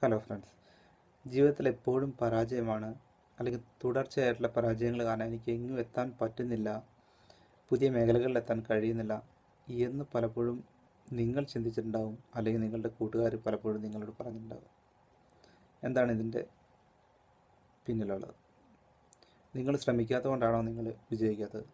hello friends ജീവിതത്തിൽ എപ്പോഴും പരാജയമാണ് അല്ലെങ്കിൽ തുടർച്ചയായിട്ടുള്ള പരാജയങ്ങൾ കാരണം എനിക്ക് എങ്ങും എത്താൻ പറ്റുന്നില്ല പുതിയ മേഖലകളിൽ എത്താൻ കഴിയുന്നില്ല എന്ന് പലപ്പോഴും നിങ്ങൾ ചിന്തിച്ചിട്ടുണ്ടാവും അല്ലെങ്കിൽ നിങ്ങളുടെ കൂട്ടുകാർ പലപ്പോഴും നിങ്ങളോട് പറഞ്ഞിട്ടുണ്ടാവും എന്താണ് ഇതിൻ്റെ പിന്നിലുള്ളത് നിങ്ങൾ ശ്രമിക്കാത്തതുകൊണ്ടാണോ നിങ്ങൾ വിജയിക്കാത്തത്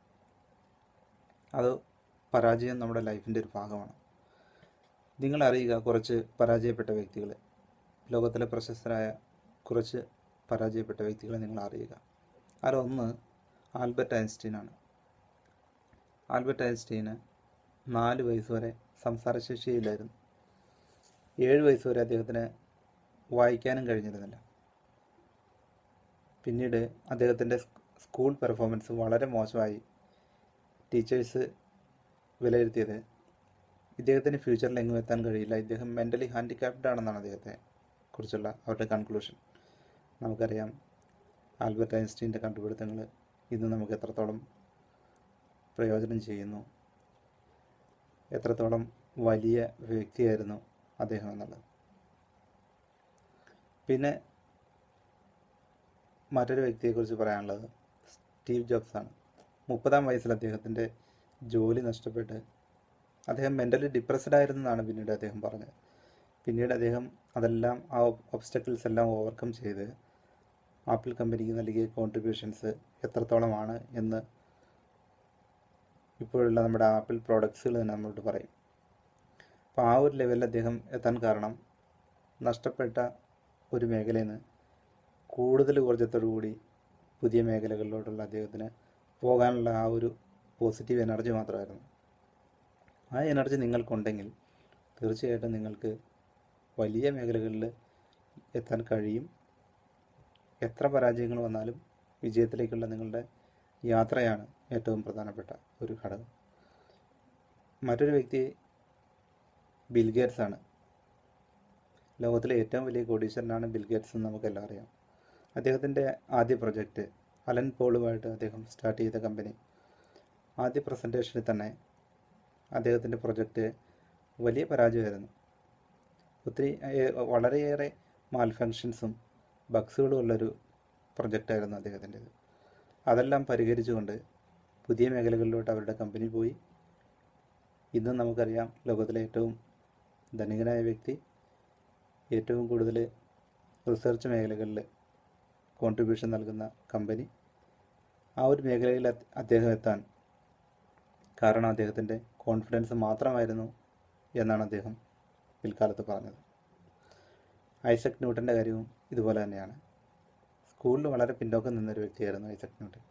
അത് പരാജയം നമ്മുടെ ലൈഫിൻ്റെ ഒരു ഭാഗമാണ് നിങ്ങൾ അറിയുക കുറച്ച് പരാജയപ്പെട്ട വ്യക്തികളെ ലോകത്തിലെ പ്രശസ്തരായ കുറച്ച് പരാജയപ്പെട്ട വ്യക്തികളെ നിങ്ങൾ അറിയുക അതിലൊന്ന് ആൽബർട്ട് ഐൻസ്റ്റീനാണ് ആൽബർട്ട് ഐൻസ്റ്റീന് നാല് വയസ്സ് വരെ സംസാരശേഷിയില്ലായിരുന്നു ഏഴ് വയസ്സ് വരെ അദ്ദേഹത്തിന് വായിക്കാനും കഴിഞ്ഞിരുന്നില്ല പിന്നീട് അദ്ദേഹത്തിൻ്റെ സ്കൂൾ പെർഫോമൻസ് വളരെ മോശമായി ടീച്ചേഴ്സ് വിലയിരുത്തിയത് ഇദ്ദേഹത്തിന് ഫ്യൂച്ചറിൽ എങ്ങും എത്താൻ കഴിയില്ല ഇദ്ദേഹം മെൻ്റലി ഹാൻഡിക്യാപ്ഡ് ആണെന്നാണ് അദ്ദേഹത്തെ കുറിച്ചുള്ള അവരുടെ കൺക്ലൂഷൻ നമുക്കറിയാം ആൽബർട്ട് ഐൻസ്റ്റീൻ്റെ കണ്ടുപിടുത്തങ്ങൾ ഇന്ന് നമുക്ക് എത്രത്തോളം പ്രയോജനം ചെയ്യുന്നു എത്രത്തോളം വലിയ വ്യക്തിയായിരുന്നു അദ്ദേഹം എന്നുള്ളത് പിന്നെ മറ്റൊരു വ്യക്തിയെക്കുറിച്ച് പറയാനുള്ളത് സ്റ്റീവ് ജോബ്സ് ആണ് മുപ്പതാം വയസ്സിൽ അദ്ദേഹത്തിൻ്റെ ജോലി നഷ്ടപ്പെട്ട് അദ്ദേഹം മെൻ്റലി ഡിപ്രസ്ഡ് ആയിരുന്നെന്നാണ് പിന്നീട് അദ്ദേഹം പറഞ്ഞത് പിന്നീട് അദ്ദേഹം അതെല്ലാം ആ ഒബ്സ്റ്റക്കിൾസ് എല്ലാം ഓവർകം ചെയ്ത് ആപ്പിൾ കമ്പനിക്ക് നൽകിയ കോൺട്രിബ്യൂഷൻസ് എത്രത്തോളമാണ് എന്ന് ഇപ്പോഴുള്ള നമ്മുടെ ആപ്പിൾ പ്രോഡക്ട്സുകൾ തന്നെ നമ്മളോട് പറയും അപ്പോൾ ആ ഒരു ലെവലിൽ അദ്ദേഹം എത്താൻ കാരണം നഷ്ടപ്പെട്ട ഒരു മേഖലയിൽ നിന്ന് കൂടുതൽ ഊർജ്ജത്തോടു കൂടി പുതിയ മേഖലകളിലോട്ടുള്ള അദ്ദേഹത്തിന് പോകാനുള്ള ആ ഒരു പോസിറ്റീവ് എനർജി മാത്രമായിരുന്നു ആ എനർജി നിങ്ങൾക്കുണ്ടെങ്കിൽ തീർച്ചയായിട്ടും നിങ്ങൾക്ക് വലിയ മേഖലകളിൽ എത്താൻ കഴിയും എത്ര പരാജയങ്ങൾ വന്നാലും വിജയത്തിലേക്കുള്ള നിങ്ങളുടെ യാത്രയാണ് ഏറ്റവും പ്രധാനപ്പെട്ട ഒരു ഘടകം മറ്റൊരു വ്യക്തി ബിൽഗേറ്റ്സ് ആണ് ലോകത്തിലെ ഏറ്റവും വലിയ കോടീശ്വരനാണ് ബിൽഗേറ്റ്സ് എന്ന് നമുക്കെല്ലാം അറിയാം അദ്ദേഹത്തിൻ്റെ ആദ്യ പ്രൊജക്റ്റ് അലൻ പോളുമായിട്ട് അദ്ദേഹം സ്റ്റാർട്ട് ചെയ്ത കമ്പനി ആദ്യ പ്രസൻറ്റേഷനിൽ തന്നെ അദ്ദേഹത്തിൻ്റെ പ്രൊജക്റ്റ് വലിയ പരാജയമായിരുന്നു ഒത്തിരി വളരെയേറെ മാൽഫങ്ഷൻസും ബഗ്സുകളും ഉള്ളൊരു പ്രൊജക്റ്റായിരുന്നു അദ്ദേഹത്തിൻ്റെത് അതെല്ലാം പരിഹരിച്ചുകൊണ്ട് പുതിയ മേഖലകളിലോട്ട് അവരുടെ കമ്പനി പോയി ഇന്നും നമുക്കറിയാം ലോകത്തിലെ ഏറ്റവും ധനികനായ വ്യക്തി ഏറ്റവും കൂടുതൽ റിസർച്ച് മേഖലകളിൽ കോൺട്രിബ്യൂഷൻ നൽകുന്ന കമ്പനി ആ ഒരു മേഖലയിൽ അദ്ദേഹം എത്താൻ കാരണം അദ്ദേഹത്തിൻ്റെ കോൺഫിഡൻസ് മാത്രമായിരുന്നു എന്നാണ് അദ്ദേഹം പിൽക്കാലത്ത് പറഞ്ഞത് ഐസക് ന്യൂട്ടൻ്റെ കാര്യവും ഇതുപോലെ തന്നെയാണ് സ്കൂളിൽ വളരെ പിന്നോക്കം നിന്നൊരു വ്യക്തിയായിരുന്നു ഐസക് ന്യൂട്ടൻ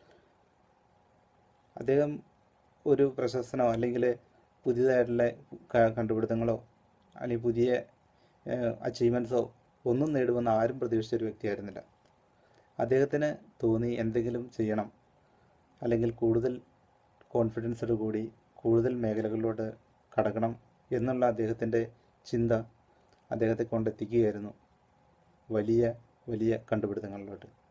അദ്ദേഹം ഒരു പ്രശസ്തനോ അല്ലെങ്കിൽ പുതിയതായിട്ടുള്ള കണ്ടുപിടുത്തങ്ങളോ അല്ലെങ്കിൽ പുതിയ അച്ചീവ്മെൻറ്റ്സോ ഒന്നും നേടുമെന്ന് ആരും പ്രതീക്ഷിച്ച ഒരു വ്യക്തിയായിരുന്നില്ല അദ്ദേഹത്തിന് തോന്നി എന്തെങ്കിലും ചെയ്യണം അല്ലെങ്കിൽ കൂടുതൽ കോൺഫിഡൻസോട് കൂടി കൂടുതൽ മേഖലകളിലോട്ട് കടക്കണം എന്നുള്ള അദ്ദേഹത്തിൻ്റെ ചിന്ത അദ്ദേഹത്തെ കൊണ്ടെത്തിക്കുകയായിരുന്നു വലിയ വലിയ കണ്ടുപിടുത്തങ്ങളിലോട്ട്